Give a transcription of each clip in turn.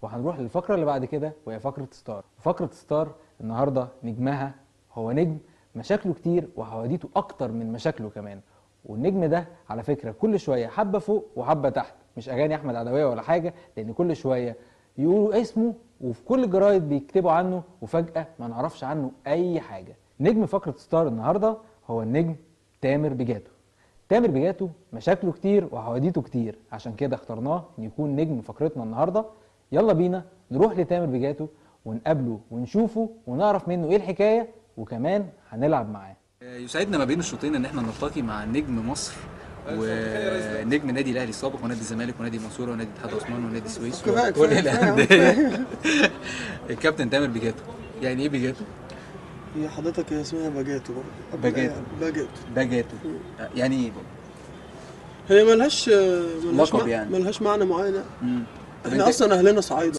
وهنروح للفقره اللي بعد كده وهي فقره ستار فقره ستار النهارده نجمها هو نجم مشاكله كتير وحواديته اكتر من مشاكله كمان والنجم ده على فكره كل شويه حبه فوق وحبه تحت مش اغاني احمد عدويه ولا حاجه لان كل شويه يقولوا اسمه وفي كل الجرايد بيكتبوا عنه وفجاه ما نعرفش عنه اي حاجه نجم فقره ستار النهارده هو النجم تامر بجاتو تامر بجاتو مشاكله كتير وحواديته كتير عشان كده اخترناه ان يكون نجم فقرتنا النهارده يلا بينا نروح لتامر بجاتو ونقابله ونشوفه ونعرف منه ايه الحكايه وكمان هنلعب معاه يسعدنا ما بين الشوطين ان احنا نلتقي مع نجم مصر ونجم نادي الاهلي السابق ونادي الزمالك ونادي المنصوره ونادي اتحاد عثمان ونادي السويس كفاية، وكل كفاية، الانديه الكابتن تامر بيجاتو يعني ايه بيجاتو؟ هي حضرتك هي اسمها باجاتو برضه باجاتو. باجاتو باجاتو يعني ايه؟ هي ملهاش ملهاش لقب مع- يعني. ملهاش معنى معين مم. طب احنا انت- اصلا اهلنا صعايده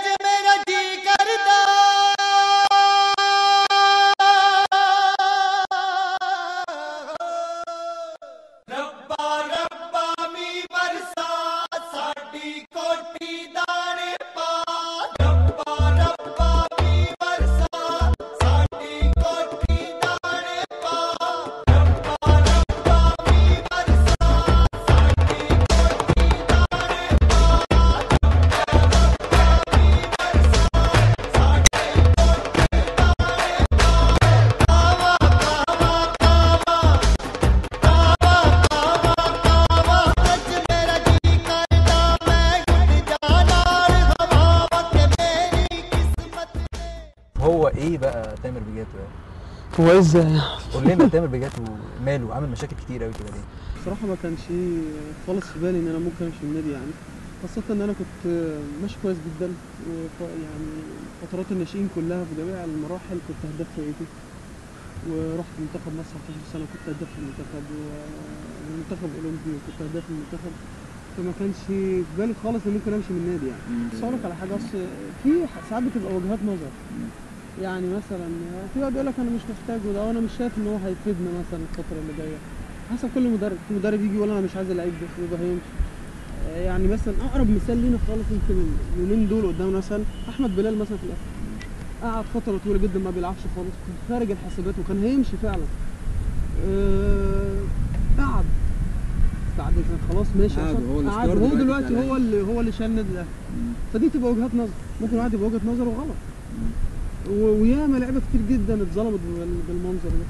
هو ايه بقى تامر بيجاتو يعني؟ هو ازاي قول لنا تامر بيجاتو ماله عامل مشاكل كتير قوي كده ليه؟ بصراحه ما كانش خالص في بالي ان انا ممكن امشي من النادي يعني خاصة ان انا كنت ماشي كويس جدا وف يعني فترات الناشئين كلها في جميع المراحل كنت هداف فرقتي ورحت منتخب مصر 11 سنة كنت هداف في المنتخب ومنتخب اولمبي وكنت هداف في المنتخب فما كانش في بالي خالص ان ممكن امشي من النادي يعني بس اقول لك على حاجة اصل في ساعات بتبقى وجهات نظر يعني مثلا في واحد يقول لك انا مش محتاجه ده وانا مش شايف ان هو هيفيدنا مثلا الفترة اللي جاية حسب كل مدرب في مدرب يجي يقول انا مش عايز اللعيب ده يبقى هيمشي آه، يعني مثلا اقرب مثال لينا خالص يمكن اليومين دول قدامنا مثلا احمد بلال مثلا في الاخر قعد فتره طويله جدا ما بيلعبش خالص كان خارج الحسابات وكان هيمشي فعلا آه، قعد بعد كان خلاص ماشي قعد عشان- وهو اللي قعد ستار هو دلوقتي دلوقتي بتاع هو اللي هو اللي شال النادي الاهلي فدي تبقى وجهات نظر ممكن واحد يبقى وجهه نظره غلط و- وياما لعيبه كتير جدا اتظلمت بال- بالمنظر ده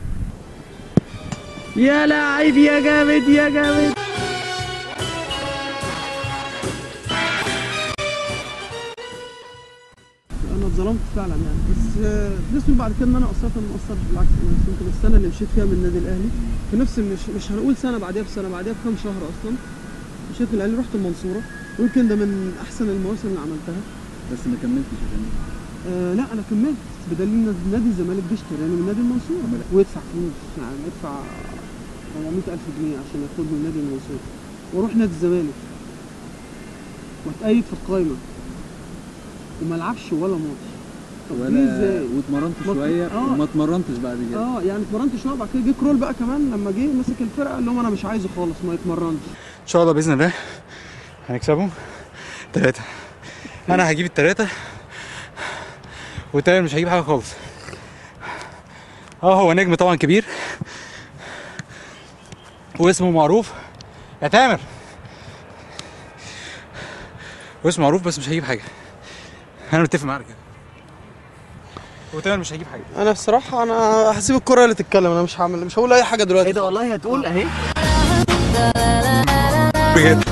يا لعيب يا جامد يا جامد انا اتظلمت فعلا يعني بس آه، في ناس بتقول بعد كده ان انا قصرت انا ما قصرتش بالعكس انا يمكن السنه اللي مشيت فيها من النادي الاهلي في نفس مش مش هنقول سنه بعديها بسنه بعديها بكام شهر اصلا مشيت من الاهلي رحت المنصوره ويمكن ده من احسن المواسم اللي عملتها بس ما كملتش يا فندم. آه لا انا كملت بدليل ان نادي الزمالك بيشتريني من نادي المنصوره ويدفع فلوس يعني يدفع 400000 جنيه عشان ياخدني من نادي المنصوره واروح نادي الزمالك واتأيد في القايمه وما العبش ولا ماتش طب دي ولا ازاي؟ واتمرنت ما- شويه آه. وما اتمرنتش بعد كده اه يعني اتمرنت شويه بعد كده جه كرول بقى كمان لما جه مسك الفرقه قال لهم انا مش عايزه خالص ما يتمرنش ان شاء الله باذن الله هنكسبهم ثلاثة انا هجيب الثلاثة والتاني مش هجيب حاجة خالص اه هو نجم طبعا كبير واسمه معروف يا تامر واسمه معروف بس مش هجيب حاجة انا متفق معاك كده وتامر مش هيجيب حاجة انا الصراحه انا هسيب الكره اللي تتكلم انا مش هعمل مش هقول اي حاجه دلوقتي ايه ده والله هتقول اهي بجد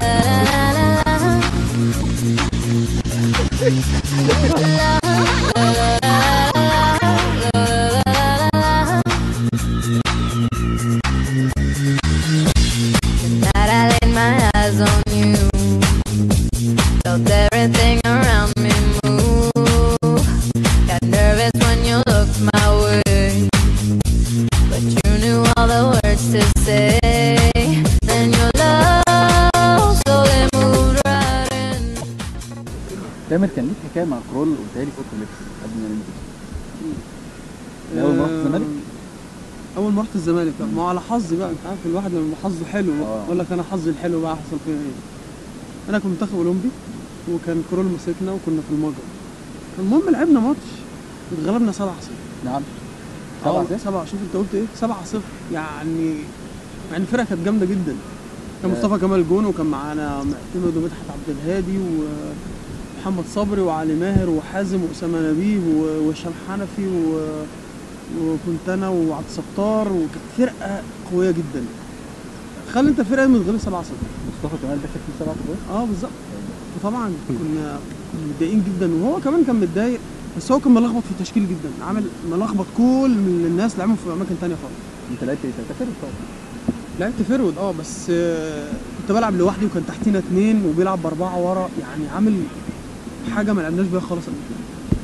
Night I laid my eyes on you. Felt everything around me move. Got nervous when you looked my way. But you knew all the words to say. Then your love slowly moved right in. تامر كان ليك حكايه مع كرول قلتها لي في اوضه اللبس قبل ما نمشي ده اول ما رحت الزمالك اول ما رحت الزمالك ما هو على حظي بقى انت عارف الواحد لما حظه حلو آه. يقول لك انا حظي الحلو بقى حصل فيا ايه انا كنت منتخب اولمبي وكان كرول مسكنا وكنا في المجر المهم لعبنا ماتش اتغلبنا 7 0 نعم اه 7-0 7 شوف انت قلت ايه 7 0 يعني يعني الفرقه كانت جامده جدا كان آه. مصطفى كمال جون وكان معانا معتمد ومدحت عبد الهادي ومحمد صبري وعلي ماهر وحازم واسامه نبيه و- وهشام حنفي و... وكنت انا وعبد الستار وكانت فرقه قويه جدا خلي انت الفرقه دي متغلب 7 0 مصطفى كمال دخل فيه 7 جول اه بالظبط وطبعا كنا متضايقين جدا وهو كمان كان متضايق بس هو كان ملخبط في التشكيل جدا عامل ملخبط كل الناس لعبهم في اماكن تانية خالص انت لعبت ايه ساعتها فرد طبعا لعبت فيرود اه بس آه، كنت بلعب لوحدي وكان تحتينا اتنين وبيلعب باربعه ورا يعني عامل حاجه ما لعبناش بيها خالص قبل كده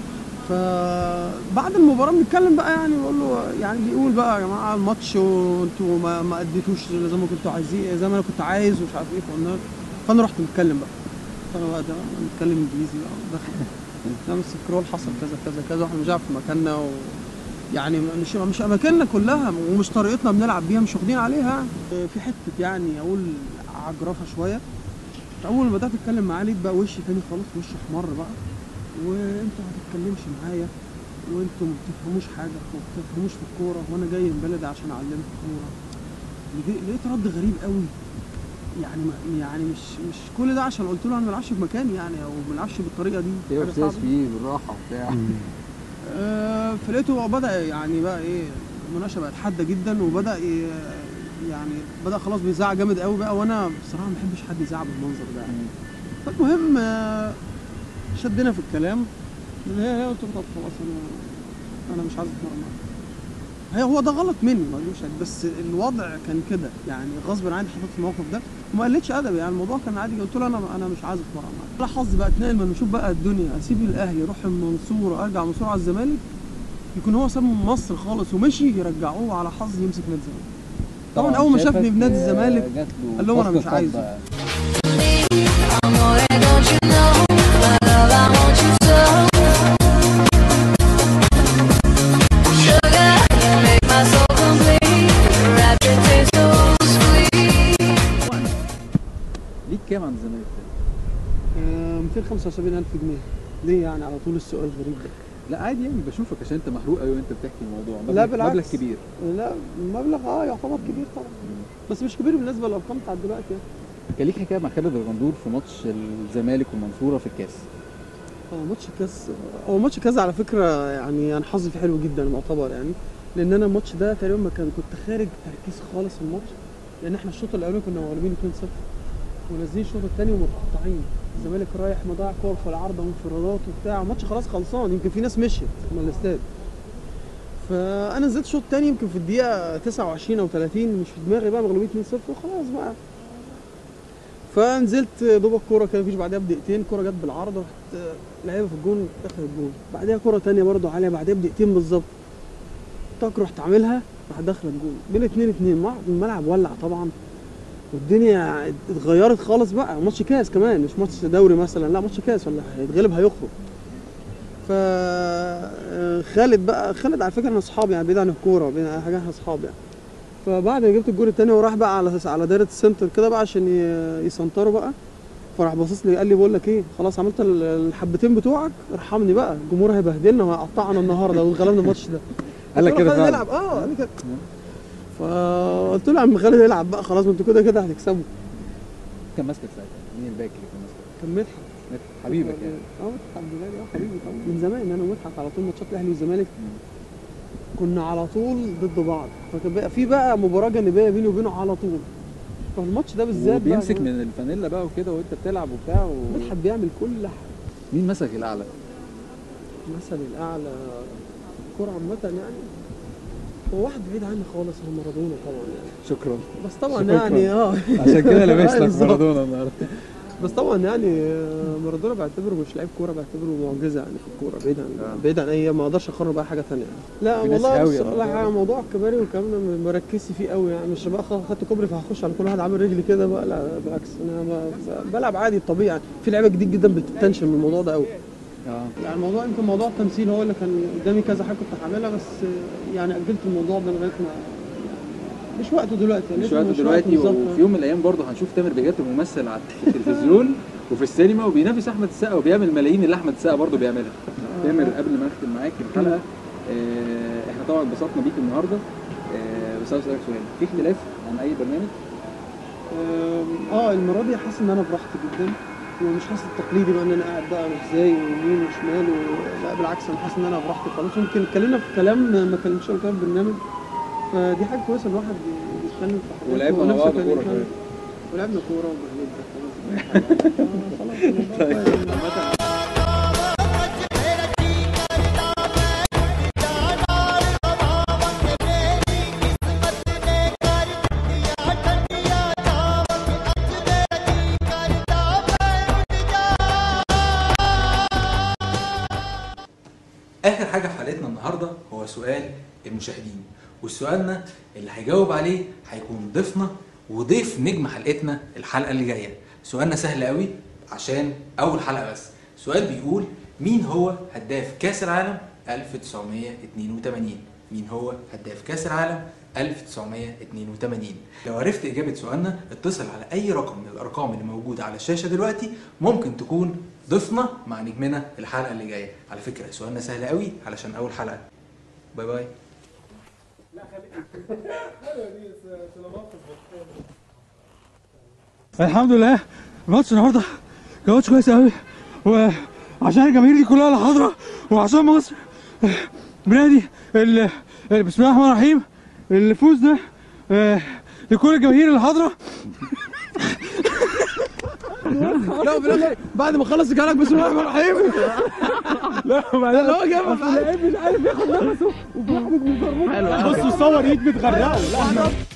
فبعد المباراه بنتكلم بقى يعني بقول له يعني بيقول بقى يا جماعه الماتش وانتوا ما, ما اديتوش زي ما كنتوا عايزين زي ما انا كنت عايز ومش عارف ايه فقلنا فانا رحت متكلم بقى فانا بقى ده نتكلم انجليزي بقى دخل لا بس الكرول حصل كذا كذا كذا واحنا مش عارف في مكاننا و... يعني مش مش اماكننا كلها ومش طريقتنا بنلعب بيها مش واخدين عليها يعني. في حته يعني اقول عجرفه شويه اول ما بدات اتكلم معاه لقيت بقى وشي تاني خالص وشي احمر بقى وانتوا ما تتكلمش معايا وانتوا ما بتفهموش حاجه وما بتفهموش في الكوره وانا جاي من بلدي عشان اعلمكم كوره لقيت- لقيت رد غريب قوي يعني ما يعني مش مش كل ده عشان قلت له انا ما بلعبش في مكاني يعني او ما بلعبش بالطريقه دي ايه حاجة استاذ صعبة. فيه بالراحه وبتاع آه، فلقيته هو بدا يعني بقى ايه المناقشه بقت حاده جدا وبدا ي- يعني بدا خلاص بيزعق جامد قوي بقى وانا بصراحه ما بحبش حد يزعق بالمنظر ده يعني فالمهم آه، شدنا في الكلام هي هي قلت له طب خلاص انا انا مش عايز اتمرن معاك هي هو ده غلط مني ما اقولوش يعني، بس الوضع كان كده يعني غصب عني اتحطيت في الموقف ده وما قلتش ادبي يعني الموضوع كان عادي قلت له انا انا مش عايز اتمرن معاك على حظي بقى اتنقل من نشوف بقى الدنيا اسيب الاهلي اروح المنصوره ارجع من المنصوره على الزمالك يكون هو ساب مصر خالص ومشي يرجعوه على حظي يمسك نادي الزمالك طبعا اول ما شافني في نادي الزمالك قال لهم أنا مش عايزه. Amore, don't you know? My love, I want you so. Sugar, you make my soul complete. Rapture tastes so sweet. ليك كام عند الزمالك؟ آه، 275 الف جنيه ليه يعني على طول السؤال الغريب ده لا عادي يعني بشوفك عشان انت محروق قوي وانت بتحكي الموضوع لا مبلغ- بالعكس. مبلغ كبير لا المبلغ اه يعتبر كبير طبعا بس مش كبير بالنسبه للارقام بتاعت دلوقتي يعني كان ليك حكايه مع خالد الغندور في ماتش الزمالك والمنصوره في الكاس هو ماتش كاس هو ماتش كاس على فكره يعني انا حظي فيه حلو جدا معتبر يعني لان انا الماتش ده تقريبا ما كان كنت خارج تركيز خالص في الماتش لان احنا الشوط الاولاني كنا مغلوبين 2-0 ونازلين الشوط الثاني ومتقطعين الزمالك رايح مضيع كور في العارضه وانفرادات وبتاع الماتش خلاص خلصان يمكن في ناس مشيت من الاستاد فانا نزلت الشوط الثاني يمكن في الدقيقه 29 او 30 مش في دماغي بقى مغلوبين 2-0 وخلاص بقى فنزلت دوبك كوره كده مفيش بعدها بدقيقتين كوره جت بالعرض رحت لعيبه في الجون دخل الجون بعدها كوره تانية برضه عاليه بعدها بدقيقتين بالظبط طاق رحت عاملها راح داخله الجون بين اتنين اتنين مع- الملعب ولع طبعا والدنيا اتغيرت خالص بقى ماتش كاس كمان مش ماتش دوري مثلا لا ماتش كاس ولا هيتغلب هيخرج ف خالد بقى خالد على فكره احنا اصحاب يعني بعيد عن الكوره بعيد عن حاجه احنا اصحاب يعني فبعد ما جبت الجول التاني وراح بقى على على دايره السنتر كده بقى عشان ي- يسنطروا بقى فراح باصص لي قال لي بقول لك ايه خلاص عملت ال- الحبتين بتوعك ارحمني بقى الجمهور هيبهدلنا وهيقطعنا النهارده لو اتغلبنا الماتش ده قال لك قلت له كده خالد فعلا يلعب اه قال لي كده فقلت له يا عم خالد يلعب بقى خلاص ما انتوا كده كده هتكسبوا كان ماسكك ساعتها مين الباك اللي كان ماسكك؟ كان مدحت مدحت حبيبك يعني اه مدحت عبد الهادي اه حبيبي طبعا من زمان انا ومدحت على طول ماتشات الاهلي والزمالك كنا على طول ضد بعض فكان بقى في بقى مباراه جانبيه بيني وبينه على طول فالماتش ده بالذات بقى وبيمسك كمان من الفانيلا بقى وكده وانت بتلعب وبتاع و... مدحت بيعمل كل حاجه مين مسك الاعلى؟ مثل الاعلى كرة عامة يعني هو واحد بعيد عني خالص هو مارادونا طبعا يعني شكرا بس طبعا شكراً. يعني اه عشان كده لابس لك بالظبط. مارادونا النهارده بس طبعا يعني آه، مارادونا بعتبره مش لعيب كوره بعتبره معجزه يعني في الكوره بعيد عن آه. بعيد عن اي ما اقدرش اقارنه باي حاجه ثانيه يعني. لا في ناس والله هاوية بص الموضوع لا ده. موضوع الكباري والكلام ده ما بركزش فيه قوي يعني مش بقى خ- خدت كوبري فهخش على كل واحد عامل رجلي كده بقى لا بالعكس انا ب- ب- بلعب عادي الطبيعي يعني في لعيبه جديد جدا بتتنشن من الموضوع ده قوي اه يعني الموضوع يمكن موضوع التمثيل هو اللي كان قدامي كذا حاجه كنت هعملها بس آه، يعني اجلت الموضوع ده لغايه ما يعني مش وقته دلوقتي يعني مش لسه وقته دلوقتي بالظبط. وفي يوم من الايام برضه هنشوف تامر بجد ممثل على التلفزيون وفي السينما وبينافس احمد السقا وبيعمل ملايين اللي احمد السقا برضه بيعملها تامر قبل ما اختم معاك الحلقه آه، احنا طبعا اتبسطنا بيك النهارده آه، بس عاوز اسالك سؤال في اختلاف عن اي برنامج آم، اه المره دي حاسس ان انا براحتي جدا ومش حاسس التقليدي بقى ان انا قاعد بقى ازاي ويمين وشمال و... لا بالعكس انا حاسس ان انا براحتي خالص ممكن اتكلمنا في كلام ما كلمتش قبل كده في البرنامج فدي حاجه كويسه الواحد يتكلم في حاجات ولعبنا هو مع نفسه بعض كان كورة يتكلم. شوية. ولعبنا كوره وبهلت خلاص آه، خلاص الموضوع كويس. اخر حاجه في حلقتنا النهارده هو سؤال المشاهدين والسؤالنا اللي هيجاوب عليه هيكون ضيفنا وضيف نجم حلقتنا الحلقه اللي جايه سؤالنا سهل قوي عشان اول حلقه بس سؤال بيقول مين هو هداف كاس العالم 1982 مين هو هداف كاس العالم 1982 لو عرفت إجابة سؤالنا اتصل على أي رقم من الأرقام اللي موجودة على الشاشة دلوقتي ممكن تكون ضيفنا مع نجمنا الحلقة اللي جاية على فكرة سؤالنا سهل قوي علشان أول حلقة باي باي الحمد لله الماتش النهارده كان ماتش كويس قوي وعشان الجماهير دي كلها اللي حاضره وعشان مصر بنادي ال- ال- بسم الله الرحمن الرحيم الفوز ده آه، لكل الجماهير اللي حاضره لا بالاخر بعد ما خلص كلامك بسم الله الرحمن الرحيم لا وبعدين هو جاب اللعيب مش عارف ياخد نفسه وفي واحد من بصوا صور ايد بتغرقه